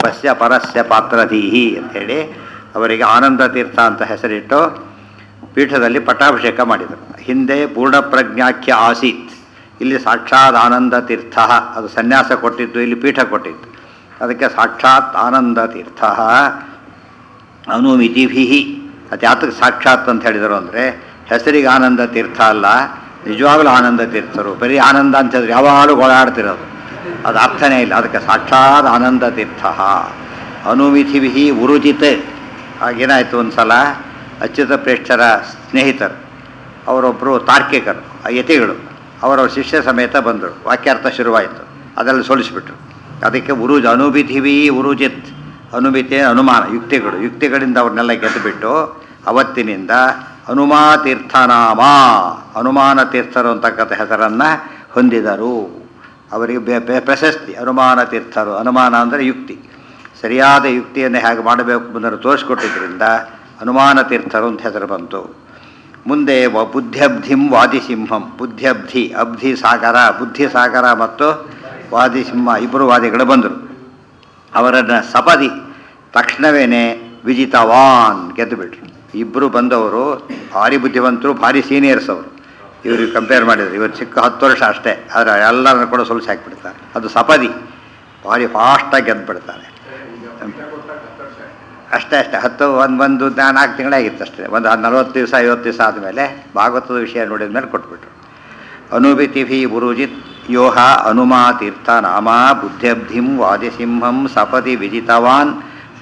ಪಶ್ಯ ಪರಸ್ಯ ಪಾತ್ರಧೀಹಿ ಅಂತೇಳಿ ಅವರಿಗೆ ಆನಂದ ತೀರ್ಥ ಅಂತ ಹೆಸರಿಟ್ಟು ಪೀಠದಲ್ಲಿ ಪಟ್ಟಾಭಿಷೇಕ ಮಾಡಿದರು ಹಿಂದೆ ಪೂರ್ಣಪ್ರಜ್ಞಾಖ್ಯ ಆಸೀತ್ ಇಲ್ಲಿ ಸಾಕ್ಷಾತ್ ಆನಂದ ತೀರ್ಥ ಅದು ಸನ್ಯಾಸ ಕೊಟ್ಟಿದ್ದು ಇಲ್ಲಿ ಪೀಠ ಕೊಟ್ಟಿದ್ದು ಅದಕ್ಕೆ ಸಾಕ್ಷಾತ್ ಆನಂದ ತೀರ್ಥ ಅನುಮಿತಿಭಿ ಅದು ಯಾತಕ್ಕೆ ಸಾಕ್ಷಾತ್ ಅಂತ ಹೇಳಿದರು ಅಂದರೆ ಹೆಸರಿಗೆ ಆನಂದ ತೀರ್ಥ ಅಲ್ಲ ನಿಜವಾಗ್ಲೂ ಆನಂದ ತೀರ್ಥರು ಬರೀ ಆನಂದ ಅಂತ ಹೇಳಿದ್ರೆ ಯಾವಾಗಲೂ ಓಡಾಡ್ತಿರೋದು ಅದು ಅರ್ಥನೇ ಇಲ್ಲ ಅದಕ್ಕೆ ಸಾಕ್ಷಾತ್ ಆನಂದ ತೀರ್ಥ ಅನುಮಿತಿಭಿ ಉರುಜಿತ್ ಆಗೇನಾಯಿತು ಒಂದು ಸಲ ಅಚ್ಯುತ ಪ್ರೇಷ್ಠರ ಸ್ನೇಹಿತರು ಅವರೊಬ್ಬರು ತಾರ್ಕಿಕರು ಆ ಯತಿಗಳು ಅವರವ್ರ ಶಿಷ್ಯ ಸಮೇತ ಬಂದರು ವಾಕ್ಯಾರ್ಥ ಶುರುವಾಯಿತು ಅದೆಲ್ಲ ಸೋಲಿಸಿಬಿಟ್ರು ಅದಕ್ಕೆ ಉರುಜ್ ಅನುಬಿಧಿವಿ ಉರುಜಿತ್ ಅನುಮಿತಿ ಅನುಮಾನ ಯುಕ್ತಿಗಳು ಯುಕ್ತಿಗಳಿಂದ ಅವ್ರನ್ನೆಲ್ಲ ಗೆದ್ದುಬಿಟ್ಟು ಅವತ್ತಿನಿಂದ ಹನುಮಾ ತೀರ್ಥನಾಮ ಹನುಮಾನ ತೀರ್ಥರು ಅಂತಕ್ಕಂಥ ಹೆಸರನ್ನು ಹೊಂದಿದರು ಅವರಿಗೆ ಬೆ ಬೆ ಪ್ರಶಸ್ತಿ ಅನುಮಾನ ತೀರ್ಥರು ಅನುಮಾನ ಅಂದರೆ ಯುಕ್ತಿ ಸರಿಯಾದ ಯುಕ್ತಿಯನ್ನು ಹೇಗೆ ಮಾಡಬೇಕು ಅನ್ನೋದು ತೋರಿಸ್ಕೊಟ್ಟಿದ್ದರಿಂದ ಹನುಮಾನ ತೀರ್ಥರು ಅಂತ ಹೆಸರು ಬಂತು ಮುಂದೆ ವ ಬುದ್ಧ್ಯಬ್ಧಿಂ ವಾದಿಸಿಂಹಂ ಬುದ್ಧ್ಯಬ್ಧಿ ಅಬ್ಧಿ ಸಾಗರ ಬುದ್ಧಿ ಸಾಗರ ಮತ್ತು ವಾದಿಸಿಂಹ ಇಬ್ಬರು ವಾದಿಗಳು ಬಂದರು ಅವರನ್ನು ಸಪದಿ ತಕ್ಷಣವೇ ವಿಜಿತವಾನ್ ಗೆದ್ದುಬಿಟ್ರು ಇಬ್ಬರು ಬಂದವರು ಭಾರಿ ಬುದ್ಧಿವಂತರು ಭಾರಿ ಸೀನಿಯರ್ಸ್ ಅವರು ಇವ್ರಿಗೆ ಕಂಪೇರ್ ಮಾಡಿದ್ರು ಇವರು ಚಿಕ್ಕ ಹತ್ತು ವರ್ಷ ಅಷ್ಟೇ ಆದರೆ ಎಲ್ಲರನ್ನು ಕೂಡ ಸೊಲ್ಸಿ ಹಾಕಿಬಿಡ್ತಾರೆ ಅದು ಸಪದಿ ಭಾರಿ ಫಾಸ್ಟಾಗಿ ಗೆದ್ದುಬಿಡ್ತಾರೆ ಅಷ್ಟೇ ಅಷ್ಟೇ ಹತ್ತು ಒಂದು ಒಂದು ನಾಲ್ಕು ತಿಂಗಳಾಗಿತ್ತು ಅಷ್ಟೇ ಒಂದು ನಲವತ್ತು ದಿವಸ ಐವತ್ತು ದಿವಸ ಆದಮೇಲೆ ಭಾಗವತದ ವಿಷಯ ನೋಡಿದ ಮೇಲೆ ಕೊಟ್ಬಿಟ್ರು ಅನುಬಿತಿಭಿ ಬುರುಜಿತ್ ಯೋಹ ಹನುಮಾ ತೀರ್ಥ ನಾಮ ಬುದ್ಧ್ಯಬ್ಧಿಂ ವಾದಿಸಿಂಹಂ ಸಪದಿ ವಿಜಿತವಾನ್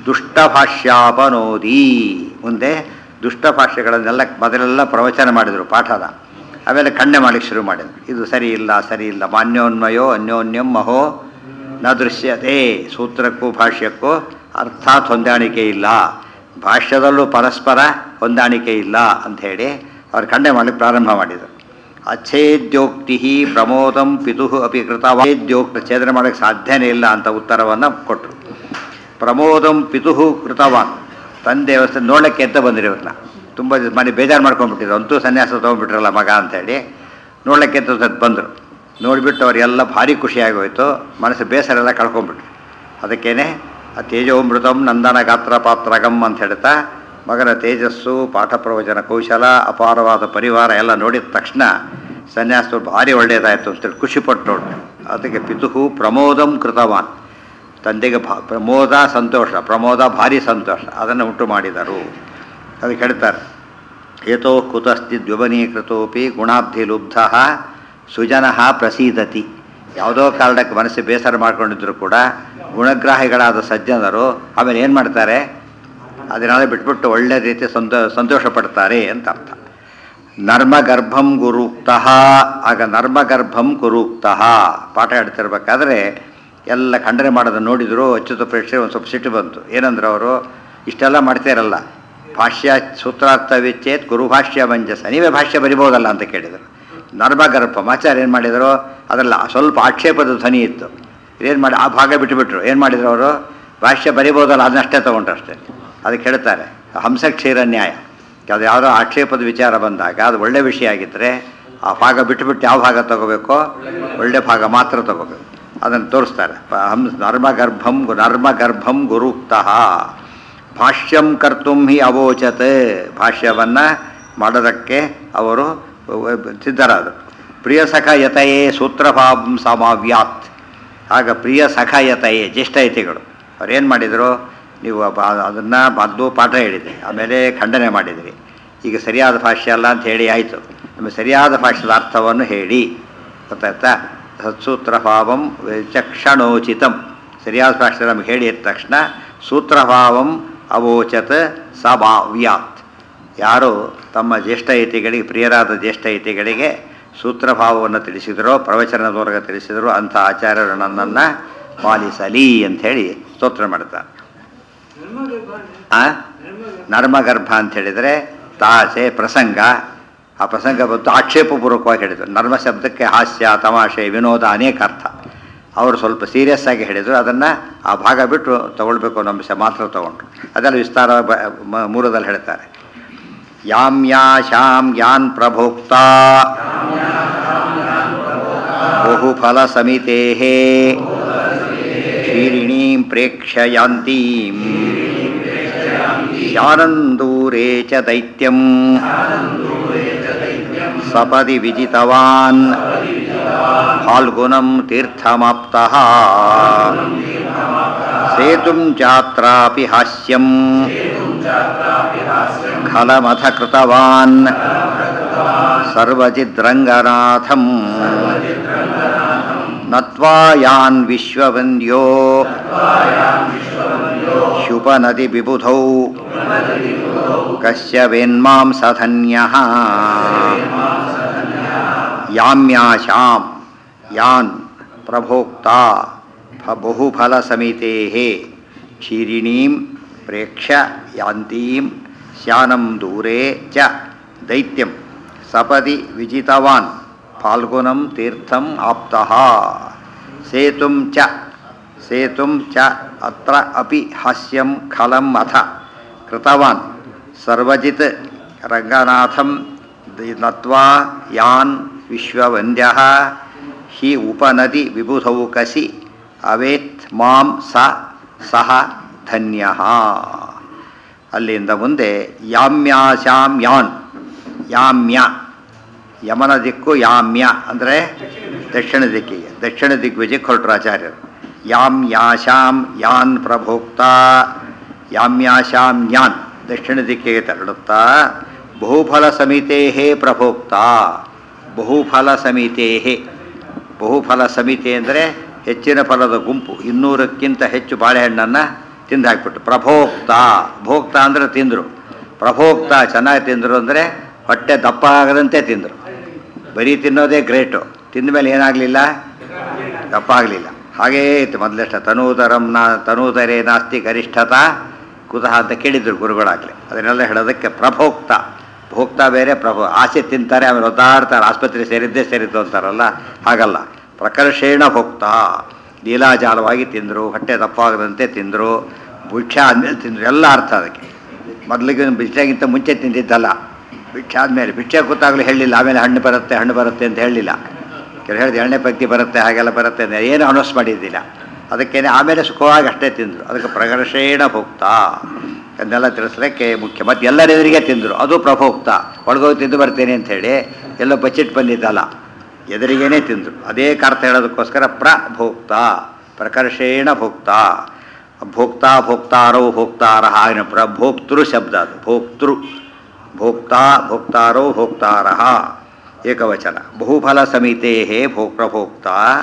ದುಷ್ಟಭಾಷ್ಯಾಪನೋದಿ ಮುಂದೆ ದುಷ್ಟಭಾಷ್ಯಗಳನ್ನೆಲ್ಲ ಮೊದಲೆಲ್ಲ ಪ್ರವಚನ ಮಾಡಿದರು ಪಾಠದ ಆಮೇಲೆ ಖಂಡನೆ ಮಾಡಲಿಕ್ಕೆ ಶುರು ಮಾಡಿದರು ಇದು ಸರಿ ಇಲ್ಲ ಸರಿ ಇಲ್ಲ ಮಾನ್ಯೋನ್ಮಯೋ ಅನ್ಯೋನ್ಯಂ ಮಹೋ ನ ದೃಶ್ಯತೆ ಸೂತ್ರಕ್ಕೂ ಭಾಷ್ಯಕ್ಕೂ ಅರ್ಥಾತ್ ಹೊಂದಾಣಿಕೆ ಇಲ್ಲ ಭಾಷ್ಯದಲ್ಲೂ ಪರಸ್ಪರ ಹೊಂದಾಣಿಕೆ ಇಲ್ಲ ಅಂಥೇಳಿ ಅವ್ರು ಖಂಡನೆ ಮಾಡಲಿಕ್ಕೆ ಪ್ರಾರಂಭ ಮಾಡಿದರು ಅಚ್ಛೇದ್ಯೋಕ್ತಿ ಪ್ರಮೋದಂ ಪಿತು ಅಪಿ ಕೃತವಾದ್ಯೋಕ್ತ ಛೇದನ ಮಾಡೋಕ್ಕೆ ಸಾಧ್ಯನೇ ಇಲ್ಲ ಅಂತ ಉತ್ತರವನ್ನು ಕೊಟ್ಟರು ಪ್ರಮೋದಂ ಪಿತು ಕೃತವಾನ್ ತಂದೆ ವ್ಯವಸ್ಥೆ ನೋಡಲಿಕ್ಕೆ ಅಂತ ಬಂದಿರಿ ಇವ್ರನ್ನ ತುಂಬ ದಿವಸ ಮನೆ ಬೇಜಾರು ಮಾಡ್ಕೊಂಡ್ಬಿಟ್ಟಿದ್ರು ಅಂತೂ ಸನ್ಯಾಸ ತೊಗೊಂಡ್ಬಿಟ್ರಲ್ಲ ಮಗ ಅಂತೇಳಿ ನೋಡಲಿಕ್ಕೆ ಅಂತ ಬಂದರು ನೋಡಿಬಿಟ್ಟು ಅವರೆಲ್ಲ ಭಾರಿ ಖುಷಿಯಾಗೋಯ್ತು ಮನಸ್ಸು ಬೇಸರ ಎಲ್ಲ ಕಳ್ಕೊಂಡ್ಬಿಟ್ರು ಅದಕ್ಕೇನೆ ಆ ತೇಜೋಮೃತಂ ನಂದನ ಗಾತ್ರ ಪಾತ್ರಗಂ ಅಂತ ಹೇಳ್ತಾ ಮಗನ ತೇಜಸ್ಸು ಪಾಠ ಪ್ರವಚನ ಕೌಶಲ ಅಪಾರವಾದ ಪರಿವಾರ ಎಲ್ಲ ನೋಡಿದ ತಕ್ಷಣ ಸನ್ಯಾಸರು ಭಾರಿ ಒಳ್ಳೆಯದಾಯಿತು ಅಂತೇಳಿ ಖುಷಿಪಟ್ಟು ಅದಕ್ಕೆ ಪಿತುಹು ಪ್ರಮೋದಂ ಕೃತವಾನ್ ತಂದೆಗೆ ಭಾ ಪ್ರಮೋದ ಸಂತೋಷ ಪ್ರಮೋದ ಭಾರಿ ಸಂತೋಷ ಅದನ್ನು ಉಂಟು ಮಾಡಿದರು ಅದಕ್ಕೆ ಹೇಳ್ತಾರೆ ಏತೋ ಕುತಸ್ತಿ ದ್ವಿಬನೀಕೃತೋಪಿ ಗುಣಾಬ್ಧಿ ಲುಬ್ಧ ಸುಜನ ಪ್ರಸೀದತಿ ಯಾವುದೋ ಕಾರಣಕ್ಕೆ ಮನಸ್ಸು ಬೇಸರ ಮಾಡ್ಕೊಂಡಿದ್ರು ಕೂಡ ಗುಣಗ್ರಾಹಿಗಳಾದ ಸಜ್ಜನರು ಆಮೇಲೆ ಏನು ಮಾಡ್ತಾರೆ ಅದನ್ನೆಲ್ಲ ಬಿಟ್ಬಿಟ್ಟು ಒಳ್ಳೆ ರೀತಿ ಸಂತೋ ಸಂತೋಷ ಪಡ್ತಾರೆ ಅಂತ ಅರ್ಥ ನರ್ಮಗರ್ಭಂ ಗುರುಕ್ತಃ ಆಗ ನರ್ಮಗರ್ಭಂ ಗುರುಕ್ತಃ ಪಾಠ ಹೇಳ್ತಿರ್ಬೇಕಾದ್ರೆ ಎಲ್ಲ ಖಂಡನೆ ಮಾಡೋದನ್ನು ನೋಡಿದ್ರು ಅಚ್ಯುತ ಪ್ರೇಕ್ಷೆ ಒಂದು ಸ್ವಲ್ಪ ಸಿಟ್ಟು ಬಂತು ಏನಂದ್ರೆ ಅವರು ಇಷ್ಟೆಲ್ಲ ಮಾಡ್ತಾರಲ್ಲ ಭಾಷ್ಯ ಸೂತ್ರಾರ್ಥ ವಿಚ್ಛೇತ್ ಗುರುಭಾಷ್ಯ ಮಂಜಸ ನೀವೇ ಭಾಷ್ಯ ಬರಿಬೋದಲ್ಲ ಅಂತ ಕೇಳಿದರು ನರ್ಮಗರ್ಭಂ ಆಚಾರ್ಯ ಏನು ಮಾಡಿದರು ಅದರಲ್ಲಿ ಸ್ವಲ್ಪ ಆಕ್ಷೇಪದ ಧ್ವನಿ ಇತ್ತು ಏನು ಮಾಡಿ ಆ ಭಾಗ ಬಿಟ್ಟುಬಿಟ್ರು ಏನು ಮಾಡಿದ್ರು ಅವರು ಭಾಷ್ಯ ಬರಿಬೋದಲ್ಲ ಅದನ್ನಷ್ಟೇ ತೊಗೊಂಡ್ರು ಅಷ್ಟೇ ಅದಕ್ಕೆ ಹೇಳ್ತಾರೆ ಹಂಸ ಕ್ಷೀರ ನ್ಯಾಯ ಅದು ಯಾವುದೋ ಆಕ್ಷೇಪದ ವಿಚಾರ ಬಂದಾಗ ಅದು ಒಳ್ಳೆ ವಿಷಯ ಆಗಿದ್ದರೆ ಆ ಭಾಗ ಬಿಟ್ಟುಬಿಟ್ಟು ಯಾವ ಭಾಗ ತಗೋಬೇಕೋ ಒಳ್ಳೆ ಭಾಗ ಮಾತ್ರ ತಗೋಬೇಕು ಅದನ್ನು ತೋರಿಸ್ತಾರೆ ಹಂ ನರ್ಮಗರ್ಭಂ ನರ್ಮಗರ್ಭಂ ಗುರುಕ್ತಃ ಭಾಷ್ಯಂ ಕರ್ತುಂ ಹಿ ಅವೋಚತ್ ಭಾಷ್ಯವನ್ನು ಮಾಡೋದಕ್ಕೆ ಅವರು ಸಿದ್ಧರಾದರು ಪ್ರಿಯ ಸಖ ಯತಯೇ ಸೂತ್ರಭಾವಂ ಸಮಾವ್ಯಾತ್ ಆಗ ಪ್ರಿಯ ಸಖ ಯತಯೇ ಜ್ಯೇಷ್ಠಯತಿಗಳು ಅವ್ರೇನು ಮಾಡಿದರು ನೀವು ಅದನ್ನು ಮೊದಲು ಪಾಠ ಹೇಳಿದ್ರಿ ಆಮೇಲೆ ಖಂಡನೆ ಮಾಡಿದಿರಿ ಈಗ ಸರಿಯಾದ ಭಾಷ್ಯ ಅಲ್ಲ ಅಂತ ಹೇಳಿ ಆಯಿತು ನಿಮಗೆ ಸರಿಯಾದ ಭಾಷ್ಯದ ಅರ್ಥವನ್ನು ಹೇಳಿ ಗೊತ್ತಾಯ್ತಾ ಸತ್ಸೂತ್ರಭಾವಂ ವಿಚಕ್ಷಣೋಚಿತಂ ಸರಿಯಾದ ಭಾಷೆ ನಮಗೆ ಹೇಳಿ ಎದ್ದ ತಕ್ಷಣ ಸೂತ್ರಭಾವಂ ಅವೋಚತ್ ಸಭಾವ್ಯಾತ್ ಯಾರು ತಮ್ಮ ಜ್ಯೇಷ್ಠಯತಿಗಳಿಗೆ ಪ್ರಿಯರಾದ ಜ್ಯೇಷ್ಠಯತಿಗಳಿಗೆ ಸೂತ್ರಭಾವವನ್ನು ತಿಳಿಸಿದರೋ ಪ್ರವಚನದವರೆಗ ತಿಳಿಸಿದರೋ ಅಂಥ ಆಚಾರ್ಯರು ನನ್ನನ್ನು ಪಾಲಿಸಲಿ ಅಂಥೇಳಿ ಸ್ತೋತ್ರ ಮಾಡ್ತಾರೆ ಆ ನರ್ಮಗರ್ಭ ಅಂತ ಹೇಳಿದರೆ ತಾಸೆ ಪ್ರಸಂಗ ಆ ಪ್ರಸಂಗ ಬಂತು ಆಕ್ಷೇಪಪೂರ್ವಕವಾಗಿ ಹೇಳಿದರು ನರ್ಮ ಶಬ್ದಕ್ಕೆ ಹಾಸ್ಯ ತಮಾಷೆ ವಿನೋದ ಅನೇಕ ಅರ್ಥ ಅವರು ಸ್ವಲ್ಪ ಸೀರಿಯಸ್ ಆಗಿ ಹೇಳಿದರು ಅದನ್ನು ಆ ಭಾಗ ಬಿಟ್ಟು ತಗೊಳ್ಬೇಕು ಅನ್ನೋ ಅಂಶ ಮಾತ್ರ ತಗೊಂಡ್ರು ಅದೆಲ್ಲ ವಿಸ್ತಾರ ಮೂಲದಲ್ಲಿ ಹೇಳ್ತಾರೆ ಯಾಮ್ ಯಾ ಶಾಂ ಯಾನ್ ಪ್ರಭೋಕ್ತ ಬಹುಫಲ ಸಮಿತೆ ಕ್ಷೀರಿಣೀಂ ಪ್ರೇಕ್ಷ್ಯ ಯಾಂತೀಂ ಯಾನಂದೂರೇ ಚ ದೈತ್ಯಂ ಸಪದಿ ವಿಜಿತವಾನ್ ಫಾಲ್ಗುಣಂ ತೀರ್ಥಮಾಪ್ತಃ ಸೇತುಂ ಚಾತ್ರಾಪಿ ಹಾಸ್ಯಂ ಖಲಮಥ ಕೃತವಾನ್ ಸರ್ವಜಿದ್ರಂಗನಾಥಂ ನತ್ವಾ ಯಾನ್ ವಿಶ್ವವಂದ್ಯೋ ಶುಪನದಿ ವಿಬುಧೌ ಕಶ್ಯವೇನ್ಮಾಂಸಧನ್ಯಃ ಯಾಮ್ಯಾಶಾಂ ಯಾನ್ ಪ್ರಭೋಕ್ತಾ ಫ ಬಹುಫಲಸಮಿತೇಃ ಕ್ಷೀರಿಣೀಂ ಪ್ರೇಕ್ಷ್ಯ ಯಾಂತೀಂ ಸ್ಯಾನಂ ದೂರೇ ಚ ದೈತ್ಯಂ ಸಪದಿ ವಿಜಿತವಾನ್ ಫಾಲ್ಗುಣಂ ತೀರ್ಥಂ ಆಪ್ತಃ ಸೇತುಂ ಚ ಸೇತುಂ ಚ ಅತ್ರ ಅಪಿ ಹಾಸ್ಯಂ ಖಲಂ ಅಥ ಕೃತವಾನ್ ಸರ್ವಜಿತ್ ರಂಗನಾಥಂ ದಿ- ನತ್ವಾ ಯಾನ್ ವಿಶ್ವವಂದ್ಯಃ ಹಿ ಉಪನದಿ ವಿಬುಧೌಕಸಿ ಅವೇತ್ ಮಾಂ ಸ ಸಹ ಧನ್ಯಃ ಅಲ್ಲಿಂದ ಮುಂದೆ ಯಾಮ್ಯಾಶಾಂ ಯಾನ್ ಯಾಮ್ಯ ಯಮನ ದಿಕ್ಕು ಯಾಮ್ಯ ಅಂದರೆ ದಕ್ಷಿಣ ದಿಕ್ಕಿಗೆ ದಕ್ಷಿಣ ದಿಗ್ವಿಜಯಕ್ಕೆ ಹೊರಟರು ಆಚಾರ್ಯರು ಯಾಮ್ ಯಾಶಾಂ ಯಾನ್ ಪ್ರಭೋಕ್ತ ಯಾಮ್ಯಾಶಾಂ ಯಾನ್ ದಕ್ಷಿಣ ದಿಕ್ಕಿಗೆ ತೆರಳುತ್ತಾ ಬಹುಫಲ ಸಮಿತೇ ಪ್ರಭೋಕ್ತ ಬಹುಫಲ ಸಮಿತೇ ಬಹುಫಲ ಸಮಿತಿ ಅಂದರೆ ಹೆಚ್ಚಿನ ಫಲದ ಗುಂಪು ಇನ್ನೂರಕ್ಕಿಂತ ಹೆಚ್ಚು ಬಾಳೆಹಣ್ಣನ್ನು ತಿಂದು ಹಾಕ್ಬಿಟ್ಟು ಪ್ರಭೋಕ್ತ ಭೋಕ್ತ ಅಂದರೆ ತಿಂದರು ಪ್ರಭೋಕ್ತ ಚೆನ್ನಾಗಿ ತಿಂದರು ಅಂದರೆ ಹೊಟ್ಟೆ ದಪ್ಪ ಆಗದಂತೆ ತಿಂದರು ಬರೀ ತಿನ್ನೋದೇ ಗ್ರೇಟು ತಿಂದ ಮೇಲೆ ಏನಾಗಲಿಲ್ಲ ದಪ್ಪ ಆಗಲಿಲ್ಲ ಹಾಗೇ ಇತ್ತು ಮೊದಲಷ್ಟ ತನೂತರಂ ನಾ ತನೂತರೇ ನಾಸ್ತಿ ಗರಿಷ್ಠತಾ ಕುತಃ ಅಂತ ಕೇಳಿದ್ರು ಗುರುಗಳಾಗಲಿ ಅದನ್ನೆಲ್ಲ ಹೇಳೋದಕ್ಕೆ ಪ್ರಭೋಕ್ತ ಭೋಕ್ತ ಬೇರೆ ಪ್ರಭು ಆಸೆ ತಿಂತಾರೆ ಆಮೇಲೆ ಒದ್ದಾಡ್ತಾರೆ ಆಸ್ಪತ್ರೆ ಸೇರಿದ್ದೇ ಸೇರಿದ್ದು ಅಂತಾರಲ್ಲ ಹಾಗಲ್ಲ ಪ್ರಕರ್ಷೇಣ ಭೋಕ್ತ ಲೀಲಾಜಾಲವಾಗಿ ತಿಂದರು ಹೊಟ್ಟೆ ದಪ್ಪಾಗದಂತೆ ತಿಂದರು ಭಿಕ್ಷೆ ಆದಮೇಲೆ ತಿಂದರು ಎಲ್ಲ ಅರ್ಥ ಅದಕ್ಕೆ ಮೊದಲಿಗೆ ಭಿಕ್ಷೆಗಿಂತ ಮುಂಚೆ ತಿಂದಿದ್ದಲ್ಲ ಭಿಕ್ಷೆ ಆದಮೇಲೆ ಭಿಕ್ಷೆ ಕೂತಾಗಲೂ ಹೇಳಿಲ್ಲ ಆಮೇಲೆ ಹಣ್ಣು ಬರುತ್ತೆ ಹಣ್ಣು ಬರುತ್ತೆ ಅಂತ ಹೇಳಿಲ್ಲ ಕೆಲವು ಹೇಳಿದ ಎಣ್ಣೆ ಪಕ್ತಿ ಬರುತ್ತೆ ಹಾಗೆಲ್ಲ ಬರುತ್ತೆ ಅಂತ ಏನು ಅನೌನ್ಸ್ ಮಾಡಿದ್ದಿಲ್ಲ ಅದಕ್ಕೇನೆ ಆಮೇಲೆ ಸುಖವಾಗಿ ಅಷ್ಟೇ ತಿಂದರು ಅದಕ್ಕೆ ಪ್ರಕರ್ಷೇಣ ಭೋಕ್ತ ಅದನ್ನೆಲ್ಲ ತಿಳಿಸ್ಲಿಕ್ಕೆ ಮುಖ್ಯ ಮತ್ತು ಎಲ್ಲರೆದುರಿಗೆ ತಿಂದರು ಅದು ಪ್ರಭೋಕ್ತ ಒಳಗೋಗಿ ತಿಂದು ಬರ್ತೇನೆ ಅಂತ ಹೇಳಿ ಎಲ್ಲೋ ಬಚ್ಚಿಟ್ಟು ಬಂದಿದ್ದಲ್ಲ ಎದುರಿಗೇನೆ ತಿಂದರು ಅದೇ ಅರ್ಥ ಹೇಳೋದಕ್ಕೋಸ್ಕರ ಪ್ರಭೋಕ್ತ ಪ್ರಕರ್ಷೇಣ ಭೋಕ್ತ ಭೋಕ್ತಾ ಭೋಕ್ತಾರೋ ಭೋಕ್ತಾರ ಹಾಗೆ ಪ್ರಭೋಕ್ತೃ ಶಬ್ದ ಅದು ಭೋಕ್ತೃ ಭೋಕ್ತಾ ಭೋಕ್ತಾರೋ ಭೋಕ್ತಾರಃ ಏಕವಚನ ಬಹುಫಲ ಸಮಿತೇ ಭೋ ಪ್ರಭೋಕ್ತ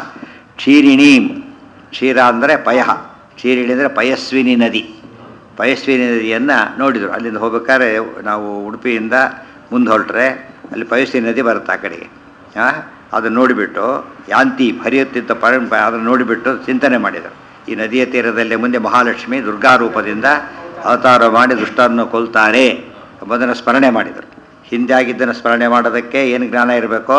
ಕ್ಷೀರಿಣೀಂ ಕ್ಷೀರ ಅಂದರೆ ಪಯ ಕ್ಷೀರಿಣಿ ಅಂದರೆ ಪಯಸ್ವಿನಿ ನದಿ ಪಯಸ್ವಿನಿ ನದಿಯನ್ನು ನೋಡಿದರು ಅಲ್ಲಿಂದ ಹೋಗ್ಬೇಕಾದ್ರೆ ನಾವು ಉಡುಪಿಯಿಂದ ಮುಂದೆ ಹೊರಟ್ರೆ ಅಲ್ಲಿ ಪಯಸ್ವಿನಿ ನದಿ ಬರುತ್ತೆ ಆ ಕಡೆಗೆ ಆ, ಅದನ್ನು ನೋಡಿಬಿಟ್ಟು ಯಾಂತಿ ಹರಿಯುತ್ತಿದ್ದ ಪರ ಅದನ್ನು ನೋಡಿಬಿಟ್ಟು ಚಿಂತನೆ ಮಾಡಿದರು ಈ ನದಿಯ ತೀರದಲ್ಲಿ ಮುಂದೆ ಮಹಾಲಕ್ಷ್ಮಿ ದುರ್ಗಾ ರೂಪದಿಂದ ಅವತಾರ ಮಾಡಿ ದುಷ್ಟರನ್ನು ಕೊಲ್ತಾರೆ ಎಂಬುದನ್ನು ಸ್ಮರಣೆ ಮಾಡಿದರು ಹಿಂದೆ ಆಗಿದ್ದನ್ನು ಸ್ಮರಣೆ ಮಾಡೋದಕ್ಕೆ ಏನು ಜ್ಞಾನ ಇರಬೇಕೋ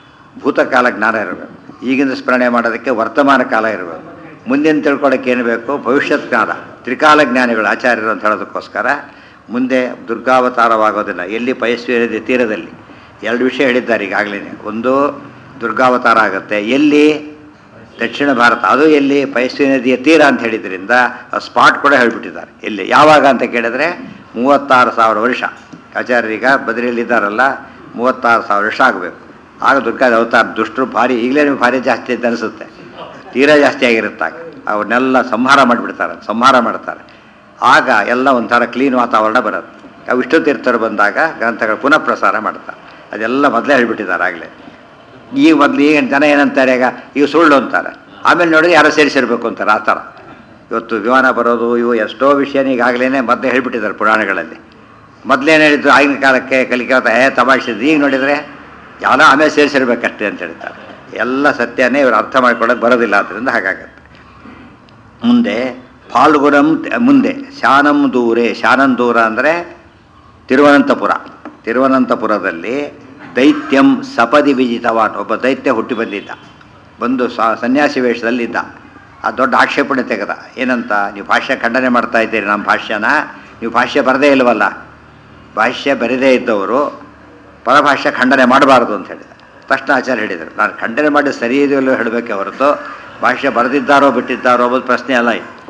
ಭೂತಕಾಲ ಜ್ಞಾನ ಇರಬೇಕು ಈಗಿನ ಸ್ಮರಣೆ ಮಾಡೋದಕ್ಕೆ ವರ್ತಮಾನ ಕಾಲ ಇರಬೇಕು ಮುಂದಿನ ತಿಳ್ಕೊಳ್ಳೋಕೆ ಏನು ಬೇಕು ಭವಿಷ್ಯತ್ ಜ್ಞಾನ ತ್ರಿಕಾಲ ಜ್ಞಾನಿಗಳು ಆಚಾರ್ಯರು ಅಂತ ಹೇಳೋದಕ್ಕೋಸ್ಕರ ಮುಂದೆ ದುರ್ಗಾವತಾರವಾಗೋದಿಲ್ಲ ಎಲ್ಲಿ ಪಯಸ್ವಿ ನದಿ ತೀರದಲ್ಲಿ ಎರಡು ವಿಷಯ ಹೇಳಿದ್ದಾರೆ ಈಗಾಗಲೇ ಒಂದು ದುರ್ಗಾವತಾರ ಆಗುತ್ತೆ ಎಲ್ಲಿ ದಕ್ಷಿಣ ಭಾರತ ಅದು ಎಲ್ಲಿ ಪಯಸ್ವಿ ನದಿಯ ತೀರ ಅಂತ ಹೇಳಿದ್ರಿಂದ ಆ ಸ್ಪಾಟ್ ಕೂಡ ಹೇಳಿಬಿಟ್ಟಿದ್ದಾರೆ ಎಲ್ಲಿ ಯಾವಾಗ ಅಂತ ಕೇಳಿದ್ರೆ ಮೂವತ್ತಾರು ಸಾವಿರ ವರ್ಷ ಆಚಾರ್ಯರೀಗ ಬದರಿಯಲ್ಲಿ ಇದ್ದಾರಲ್ಲ ಮೂವತ್ತಾರು ಸಾವಿರ ವರ್ಷ ಆಗಬೇಕು ಆಗ ದುರ್ಗಾದ ಅವತಾರ ದುಷ್ಟರು ಭಾರಿ ಈಗಲೇ ನಿಮ್ಗೆ ಭಾರಿ ಜಾಸ್ತಿ ಅಂತ ಅನಿಸುತ್ತೆ ತೀರಾ ಜಾಸ್ತಿ ಆಗಿರುತ್ತಾಗ ಅವನ್ನೆಲ್ಲ ಸಂಹಾರ ಮಾಡಿಬಿಡ್ತಾರೆ ಸಂಹಾರ ಮಾಡ್ತಾರೆ ಆಗ ಎಲ್ಲ ಒಂಥರ ಕ್ಲೀನ್ ವಾತಾವರಣ ಬರುತ್ತೆ ಅವು ವಿಷ್ಣು ತೀರ್ಥರು ಬಂದಾಗ ಗ್ರಂಥಗಳು ಪುನಃ ಪ್ರಸಾರ ಮಾಡ್ತಾರೆ ಅದೆಲ್ಲ ಮೊದಲೇ ಹೇಳಿಬಿಟ್ಟಿದ್ದಾರೆ ಆಗಲೇ ಈಗ ಮೊದಲು ಈಗ ಜನ ಏನಂತಾರೆ ಈಗ ಈಗ ಸುಳ್ಳು ಅಂತಾರೆ ಆಮೇಲೆ ನೋಡಿದ್ರೆ ಯಾರೋ ಸೇರಿಸಿರ್ಬೇಕು ಅಂತಾರೆ ಆ ಥರ ಇವತ್ತು ವಿಮಾನ ಬರೋದು ಇವು ಎಷ್ಟೋ ವಿಷಯನ ಈಗಾಗಲೇ ಮೊದಲೇ ಹೇಳಿಬಿಟ್ಟಿದ್ದಾರೆ ಪುರಾಣಗಳಲ್ಲಿ ಮೊದಲೇನು ಹೇಳಿದ್ರು ಆಗಿನ ಕಾಲಕ್ಕೆ ಕಲಿಕೆ ಏ ತಮಾಷಿದ್ದು ಈಗ ನೋಡಿದರೆ ಯಾರೋ ಆಮೇಲೆ ಸೇರಿಸಿರ್ಬೇಕಷ್ಟೇ ಅಂತ ಹೇಳ್ತಾರೆ ಎಲ್ಲ ಸತ್ಯನೇ ಇವರು ಅರ್ಥ ಮಾಡ್ಕೊಳ್ಳೋಕೆ ಬರೋದಿಲ್ಲ ಆದ್ದರಿಂದ ಹಾಗಾಗತ್ತೆ ಮುಂದೆ ಫಾಲ್ಗುಣಂ ತ- ಮುಂದೆ ಶಾನಂ ದೂರೆ ಶಾನಂ ದೂರ ಅಂದರೆ ತಿರುವನಂತಪುರ ತಿರುವನಂತಪುರದಲ್ಲಿ ದೈತ್ಯಂ ಸಪದಿ ವಿಜಿತವಾನ್ ಒಬ್ಬ ದೈತ್ಯ ಹುಟ್ಟಿ ಬಂದಿದ್ದ ಬಂದು ಸ ಸನ್ಯಾಸಿ ವೇಷದಲ್ಲಿದ್ದ ಆ ದೊಡ್ಡ ಆಕ್ಷೇಪಣೆ ತೆಗೆದ ಏನಂತ ನೀವು ಭಾಷ್ಯ ಖಂಡನೆ ಮಾಡ್ತಾ ಇದ್ದೀರಿ ನಮ್ಮ ಭಾಷ್ಯನ ನೀವು ಭಾಷ್ಯ ಬರದೇ ಇಲ್ವಲ್ಲ ಭಾಷ್ಯ ಬರೆದೇ ಇದ್ದವರು ಪರಭಾಷ್ಯ ಖಂಡನೆ ಮಾಡಬಾರ್ದು ಅಂತ ಹೇಳಿದ ತಕ್ಷಣ ಆಚಾರ್ಯ ಹೇಳಿದರು ನಾನು ಖಂಡನೆ ಮಾಡಿ ಸರಿ ಇದೆಯಲ್ಲೋ ಹೇಳಬೇಕೆ ಹೊರತು ಭಾಷ್ಯ ಬರೆದಿದ್ದಾರೋ ಬಿಟ್ಟಿದ್ದಾರೋ ಅನ್ನೋದು ಪ್ರಶ್ನೆ ಅಲ್ಲ ಇದು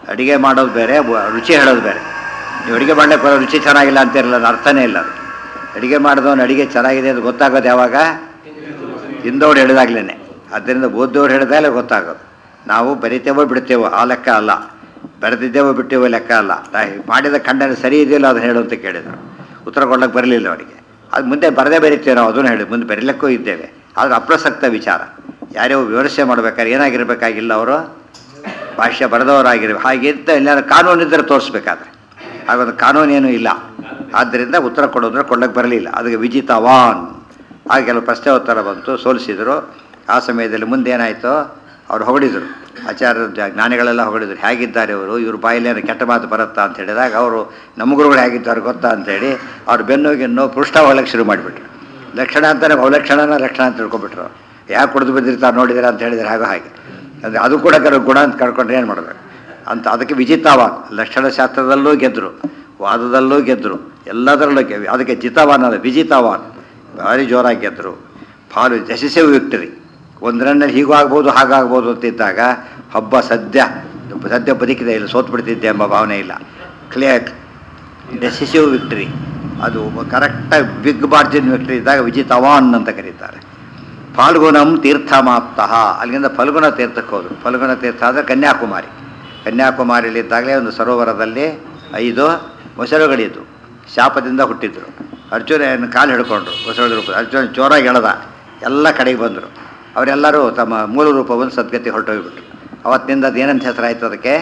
ಅಡಿಗೆ ಮಾಡೋದು ಬೇರೆ ಬ- ರುಚಿ ಹೇಳೋದು ಬೇರೆ ನೀವು ಅಡಿಗೆ ಮಾಡ್ಲಿಕ್ಕೆ ಬರೋ ರುಚಿ ಚೆನ್ನಾಗಿಲ್ಲ ಅಂತಿರಲ್ಲ ಅದು ಅರ್ಥನೇ ಇಲ್ಲ ಅದು ಅಡಿಗೆ ಮಾಡಿದವನು ಅಡಿಗೆ ಚೆನ್ನಾಗಿದೆ ಅಂತ ಗೊತ್ತಾಗೋದು ಯಾವಾಗ ತಿಂದವ್ರು ಹೇಳಿದಾಗ್ಲೇ ಆದ್ದರಿಂದ ಓದ್ದವ್ರು ಹೇಳಿದಾಗಲೇ ಗೊತ್ತಾಗೋದು ನಾವು ಬರಿತೇವೋ ಬಿಡ್ತೇವೋ ಆ ಲೆಕ್ಕ ಅಲ್ಲ ಬರೆದಿದ್ದೇವೋ ಬಿಟ್ಟೇವೋ ಲೆಕ್ಕ ಅಲ್ಲ ನಾ ಮಾಡಿದ ಖಂಡನೆ ಸರಿ ಇದೆಯಲ್ಲ ಅದನ್ನು ಹೇಳು ಅಂತ ಕೇಳಿದರು ಉತ್ತರ ಕೊಡ್ಲಿಕ್ಕೆ ಬರಲಿಲ್ಲ ಅವರಿಗೆ ಅದು ಮುಂದೆ ಬರದೇ ಬರೀತೇವೆ ನಾವು ಅದನ್ನು ಹೇಳಿ ಮುಂದೆ ಬರೀಲಿಕ್ಕೂ ಇದ್ದೇವೆ ಆದರೆ ಅಪ್ರಸಕ್ತ ವಿಚಾರ ಯಾರ್ಯಾವ ವಿಮರ್ಶೆ ಮಾಡ್ಬೇಕಾದ್ರೆ ಏನಾಗಿರ್ಬೇಕಾಗಿಲ್ಲ ಅವರು ಭಾಷ್ಯ ಬರೆದವರಾಗಿರ್ಬೇಕು ಹಾಗಿಂತ ಎಲ್ಲಾರು ಕಾನೂನು ಇದ್ದರೆ ತೋರಿಸ್ಬೇಕಾದ್ರೆ ಹಾಗೊಂದು ಕಾನೂನೇನು ಇಲ್ಲ ಆದ್ದರಿಂದ ಉತ್ತರ ಕೊಡೋದ್ರೆ ಕೊಡ್ಲಿಕ್ಕೆ ಬರಲಿಲ್ಲ ಅದಕ್ಕೆ ವಿಜಿತವಾನ್ ಹಾಗೆ ಕೆಲವು ಪ್ರಶ್ನೆ ಉತ್ತರ ಬಂತು ಸೋಲಿಸಿದರು ಆ ಸಮಯದಲ್ಲಿ ಮುಂದೆ ಏನಾಯಿತು ಅವ್ರು ಹೊಗಳಿದರು ಆಚಾರ್ಯ ಜ- ಜ್ಞಾನಿಗಳೆಲ್ಲ ಹೊಗಳಿದ್ರು ಹೇಗಿದ್ದಾರೆ ಇವರು ಇವ್ರ ಬಾಯಿಲೇನು ಕೆಟ್ಟ ಮಾತು ಬರುತ್ತಾ ಅಂತ ಹೇಳಿದಾಗ ಅವರು ನಮ್ಮ ಗುರುಗಳು ಹೇಗಿದ್ದಾರೆ ಗೊತ್ತಾ ಅಂತೇಳಿ ಅವ್ರು ಬೆನ್ನುಗಿನ್ನು ಪೃಷ್ಠ ಹೋಗ್ಲಿಕ್ಕೆ ಶುರು ಮಾಡಿಬಿಟ್ರು ಲಕ್ಷಣ ಅಂತಾನೆ ಅವಲಕ್ಷಣನ ಲಕ್ಷಣ ಅಂತ ತಿಳ್ಕೊಬಿಟ್ರು ಯಾಕೆ ಕುಡಿದು ಬಿದ್ದಿರ್ತಾರೆ ನೋಡಿದಿರ ಅಂತ ಹೇಳಿದ್ರೆ ಹಾಗೋ ಹಾಗೆ ಅಂದರೆ ಅದು ಕೂಡ ಕೆಲವು ಗುಣ ಅಂತ ಕರ್ಕೊಂಡ್ರೆ ಏನು ಮಾಡಬೇಕು ಅಂತ ಅದಕ್ಕೆ ವಿಜಿತವಾನ್ ಲಕ್ಷಣಶಾಸ್ತ್ರದಲ್ಲೂ ಗೆದ್ದರು ವಾದದಲ್ಲೂ ಗೆದ್ದರು ಎಲ್ಲದರಲ್ಲೂ ಗೆ ಅದಕ್ಕೆ ಜಿತವಾನ್ ಅಲ್ಲ ವಿಜಿತವಾನ್ ಭಾರಿ ಜೋರಾಗಿ ಗೆದ್ದರು ಫಾಲು ಜಸಿಸಿವ್ ವಿಕ್ಟರಿ ಒಂದು ರನ್ನಲ್ಲಿ ಹೀಗೂ ಆಗ್ಬೋದು ಹಾಗಾಗ್ಬೋದು ಅಂತಿದ್ದಾಗ ಹಬ್ಬ ಸದ್ಯ ಸದ್ಯ ಬದುಕಿದೆ ಇಲ್ಲ ಸೋತ್ ಬಿಡ್ತಿದ್ದೆ ಎಂಬ ಭಾವನೆ ಇಲ್ಲ ಕ್ಲಿಯರ್ ಡೆಸಿಸಿವ್ ವಿಕ್ಟರಿ ಅದು ಕರೆಕ್ಟಾಗಿ ಬಿಗ್ ಮಾರ್ಜಿನ್ ವಿಕ್ಟರಿ ಇದ್ದಾಗ ವಿಜಿತವಾನ್ ಅಂತ ಕರೀತಾರೆ ಫಾಲ್ಗುಣಂ ತೀರ್ಥಮಾಪ್ತಃ ಅಲ್ಲಿಂದ ಫಲ್ಗುಣ ತೀರ್ಥಕ್ಕೆ ಹೋದರು ಫಲ್ಗುಣ ತೀರ್ಥ ಅಂದರೆ ಕನ್ಯಾಕುಮಾರಿ ಕನ್ಯಾಕುಮಾರಿಯಲ್ಲಿದ್ದಾಗಲೇ ಒಂದು ಸರೋವರದಲ್ಲಿ ಐದು ಮೊಸರುಗಳಿದ್ದು ಶಾಪದಿಂದ ಹುಟ್ಟಿದ್ರು ಅರ್ಜುನ ಕಾಲು ಹಿಡ್ಕೊಂಡ್ರು ಮೊಸರು ರೂಪ ಅರ್ಜುನ ಜೋರಾಗಿ ಎಳೆದ ಎಲ್ಲ ಕಡೆಗೆ ಬಂದರು ಅವರೆಲ್ಲರೂ ತಮ್ಮ ಮೂಲ ರೂಪವನ್ನು ಸದ್ಗತಿ ಹೊರಟೋಗ್ಬಿಟ್ರು ಅವತ್ತಿನಿಂದ ಅದು ಏನಂತ ಹೆಸರಾಯ್ತು ಅದಕ್ಕೆ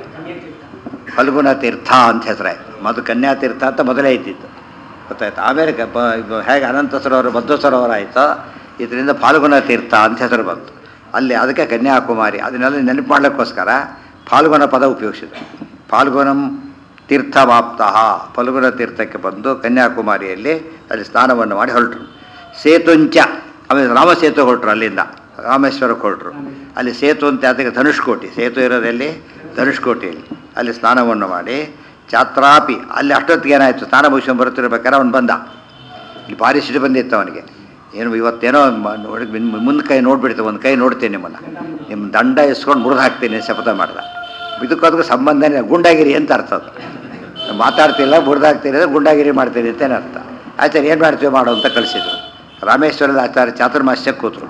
ಫಲ್ಗುಣ ತೀರ್ಥ ಅಂತ ಹೆಸರಾಯ್ತು ಮೊದಲು ಕನ್ಯಾ ತೀರ್ಥ ಅಂತ ಮೊದಲೇ ಇದ್ದಿತ್ತು ಗೊತ್ತಾಯ್ತು ಆಮೇಲೆ ಕ- ಬ- ಇದು ಹೇಗೆ ಅನಂತ ಸರೋವರ ಬದ್ಧ ಸರೋವರ ಆಯಿತೋ ಇದರಿಂದ ಫಾಲ್ಗುಣ ತೀರ್ಥ ಅಂತ ಹೆಸರು ಬಂತು ಅಲ್ಲಿ ಅದಕ್ಕೆ ಕನ್ಯಾಕುಮಾರಿ ಅದನ್ನೆಲ್ಲ ನೆನಪು ಮಾಡಲಿಕ್ಕೋಸ್ಕರ ಫಾಲ್ಗುಣ ಪದ ಉಪಯೋಗಿಸಿದ್ರು ಫಾಲ್ಗುಣಂ ತೀರ್ಥವಾಪ್ತಃ ಫಲ್ಗುಣ ತೀರ್ಥಕ್ಕೆ ಬಂದು ಕನ್ಯಾಕುಮಾರಿಯಲ್ಲಿ ಅಲ್ಲಿ ಸ್ನಾನವನ್ನು ಮಾಡಿ ಹೊರಟರು ಸೇತುಂಚ ಆಮೇಲೆ ರಾಮಸೇತು ಹೊರಟರು ಅಲ್ಲಿಂದ ರಾಮೇಶ್ವರಕ್ಕೆ ಹೊರಟರು ಅಲ್ಲಿ ಸೇತು ಅಂತ ಅದಕ್ಕೆ ಧನುಷ್ಕೋಟಿ ಸೇತು ಇರೋದಲ್ಲಿ ಧನುಷ್ಕೋಟಿಯಲ್ಲಿ ಅಲ್ಲಿ ಸ್ನಾನವನ್ನು ಮಾಡಿ ಚಾತ್ರಾಪಿ ಅಲ್ಲಿ ಅಷ್ಟೊತ್ತಿಗೆ ಏನಾಯಿತು ಸ್ನಾನ ಮುಗಿಸ್ಕೊಂಡು ಬರುತ್ತಿರ್ಬೇಕಾದ್ರೆ ಅವನು ಬಂದ ಇಲ್ಲಿ ಭಾರಿ ಸಿಟ್ಟು ಬಂದಿತ್ತು ಅವನಿಗೆ ಏನು ಇವತ್ತೇನೋ ಮುಂದೆ ಕೈ ನೋಡ್ಬಿಡ್ತು ಒಂದು ಕೈ ನೋಡ್ತೀನಿ ನಿಮ್ಮನ್ನು ನಿಮ್ಮ ದಂಡ ಇಸ್ಕೊಂಡು ಮುರಿದು ಹಾಕ್ತೀನಿ ಶಪಥ ಮಾಡ್ದ ಇದಕ್ಕೂ ಅದಕ್ಕೂ ಸಂಬಂಧನೇ ಗುಂಡಾಗಿರಿ ಅಂತ ಅರ್ಥ ಅದು ಮಾತಾಡ್ತಿಲ್ಲ ಮುರಿದು ಹಾಕ್ತೀನಿ ಅಂದ್ರೆ ಗುಂಡಾಗಿರಿ ಮಾಡ್ತೀನಿ ಅಂತೇನೆ ಅರ್ಥ ಆಚಾರ್ಯ ಏನು ಮಾಡ್ತೀವಿ ಮಾಡು ಅಂತ ಕಳಿಸಿದ್ರು ರಾಮೇಶ್ವರದ ಆಚಾರ್ಯ ಚಾತುರ್ಮಾಸ್ಯಕ್ಕೆ ಕೂತರು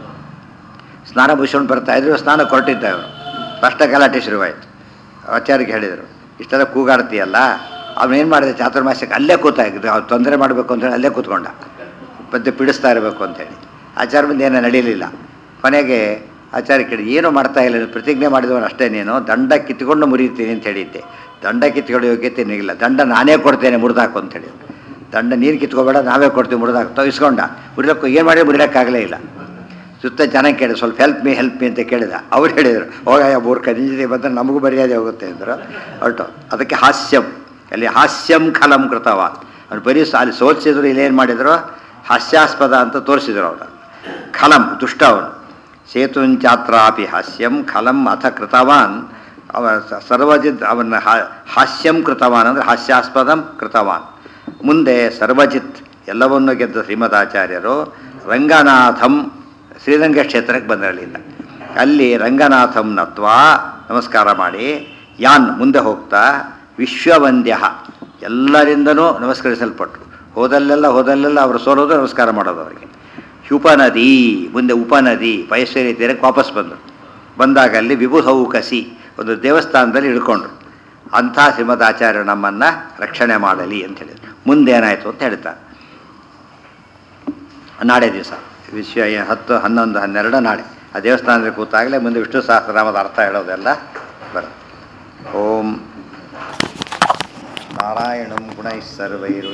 ಸ್ನಾನ ಮುಗಿಸ್ಕೊಂಡು ಬರ್ತಾ ಇದ್ರು ಸ್ನಾನ ಕೊರಟಿದ್ದ ಅವರು ಫಸ್ಟ್ ಗಲಾಟೆ ಶುರುವಾಯಿತು ಆಚಾರ್ಯಗೆ ಹೇಳಿದರು ಇಷ್ಟೆಲ್ಲ ಕೂಗಾಡ್ತೀಯಲ್ಲ ಅವನೇನು ಮಾಡಿದೆ ಚಾತುರ್ಮಾಸ್ಯಕ್ಕೆ ಅಲ್ಲೇ ಕೂತಾಗಿದ್ದು ಅವ್ರು ತೊಂದರೆ ಮಾಡಬೇಕು ಅಂತೇಳಿ ಅಲ್ಲೇ ಕೂತ್ಕೊಂಡ ಪದ್ಯ ಪೀಡಿಸ್ತಾ ಇರಬೇಕು ಅಂತೇಳಿ ಆಚಾರ ಮುಂದೆ ಏನೂ ನಡೀಲಿಲ್ಲ ಕೊನೆಗೆ ಆಚಾರ್ಯ ಕೇಳಿ ಏನು ಮಾಡ್ತಾ ಇಲ್ಲ ನೀನು ಪ್ರತಿಜ್ಞೆ ಮಾಡಿದವನು ಅಷ್ಟೇ ನೀನು ದಂಡ ಕಿತ್ಕೊಂಡು ಮುರಿತೀನಿ ಅಂತ ಹೇಳಿದ್ದೆ ದಂಡ ಕಿತ್ಕೊಳ್ಳೋ ಯೋಗ್ಯತೆ ನಿಗಿಲ್ಲ ದಂಡ ನಾನೇ ಕೊಡ್ತೇನೆ ಮುರಿದಾಕು ಅಂತ ಹೇಳಿ ದಂಡ ನೀರು ಕಿತ್ಕೋಬೇಡ ನಾವೇ ಕೊಡ್ತೀವಿ ಮುರಿದಾಕು ತಗಿಸ್ಕೊಂಡ ಮುರಿಲಕ್ಕೂ ಏನು ಮಾಡಿ ಮುರಿಯೋಕ್ಕಾಗಲೇ ಇಲ್ಲ ಸುತ್ತ ಜನ ಕೇಳಿದ ಸ್ವಲ್ಪ ಹೆಲ್ಪ್ ಮೀ ಹೆಲ್ಪ್ ಮೀ ಅಂತ ಕೇಳಿದ ಅವ್ರು ಹೇಳಿದರು ಹೋಗಯ್ಯ ಮೂರ್ಖ ನಿನ್ನ ಜೊತೆ ಬಂದರೆ ನಮಗೂ ಮರ್ಯಾದೆ ಹೋಗುತ್ತೆ ಅಂದರು ಹೊರಟು ಅದಕ್ಕೆ ಹಾಸ್ಯಂ ಅಲ್ಲಿ ಹಾಸ್ಯಂ ಖಲಂ ಕೃತವ ಅವ್ನು ಬರೀ ಸ- ಅಲ್ಲಿ ಸೋಲ್ಸಿದ್ರು ಇಲ್ಲೇನು ಮಾಡಿದ್ರು ಹಾಸ್ಯಾಸ್ಪದ ಅಂತ ತೋರಿಸಿದ್ರು ಅವನು ಖಲಂ ದುಷ್ಟ ಅವನು ಸೇತುಂಚಾತ್ರಾಪಿ ಹಾಸ್ಯಂ ಖಲಂ ಅಥ ಕೃತವಾನ್ ಅವ ಸ- ಸರ್ವಜಿತ್ ಅವನ ಹಾ- ಹಾಸ್ಯಂ ಕೃತವಾನ್ ಅಂದರೆ ಹಾಸ್ಯಾಸ್ಪದಂ ಕೃತವಾನ್ ಮುಂದೆ ಸರ್ವಜಿತ್ ಎಲ್ಲವನ್ನೂ ಗೆದ್ದ ಶ್ರೀಮದಾಚಾರ್ಯರು ರಂಗನಾಥಂ ಶ್ರೀರಂಗ ಕ್ಷೇತ್ರಕ್ಕೆ ಬಂದರಲಿಲ್ಲ ಅಲ್ಲಿ ರಂಗನಾಥಂ ನತ್ವಾ ನಮಸ್ಕಾರ ಮಾಡಿ ಯಾನ್ ಮುಂದೆ ಹೋಗ್ತಾ ವಿಶ್ವವಂದ್ಯ ಎಲ್ಲರಿಂದನೂ ನಮಸ್ಕರಿಸಲ್ಪಟ್ಟರು ಹೋದಲ್ಲೆಲ್ಲ ಹೋದಲ್ಲೆಲ್ಲ ಅವರು ಸೋಲೋದು ನಮಸ್ಕಾರ ಮಾಡೋದು ಅವರಿಗೆ ಉಪನದಿ ಮುಂದೆ ಉಪನದಿ ಪೈಶ್ವರ್ಯ ತೀರಕ್ಕೆ ವಾಪಸ್ ಬಂದರು ಬಂದಾಗ ಅಲ್ಲಿ ವಿಭುಧೌಕಸಿ ಒಂದು ದೇವಸ್ಥಾನದಲ್ಲಿ ಇಳ್ಕೊಂಡ್ರು ಅಂಥ ಶ್ರೀಮದಾಚಾರ್ಯರು ನಮ್ಮನ್ನು ರಕ್ಷಣೆ ಮಾಡಲಿ ಅಂತ ಹೇಳಿದ್ರು ಮುಂದೇನಾಯಿತು ಅಂತ ಹೇಳ್ತಾರೆ ನಾಳೆ ದಿವಸ ವಿಶ್ವ ಹತ್ತು ಹನ್ನೊಂದು ಹನ್ನೆರಡು ನಾಳೆ ಆ ದೇವಸ್ಥಾನದಲ್ಲಿ ಕೂತಾಗಲೇ ಮುಂದೆ ವಿಷ್ಣು ಸಹಸ್ರನಾಮದ ಅರ್ಥ ಹೇಳೋದೆಲ್ಲ ಬರುತ್ತೆ ಓಂ ನಾರಾಯಣಂ ಗುಣೈಃ ಸರ್ವೈರು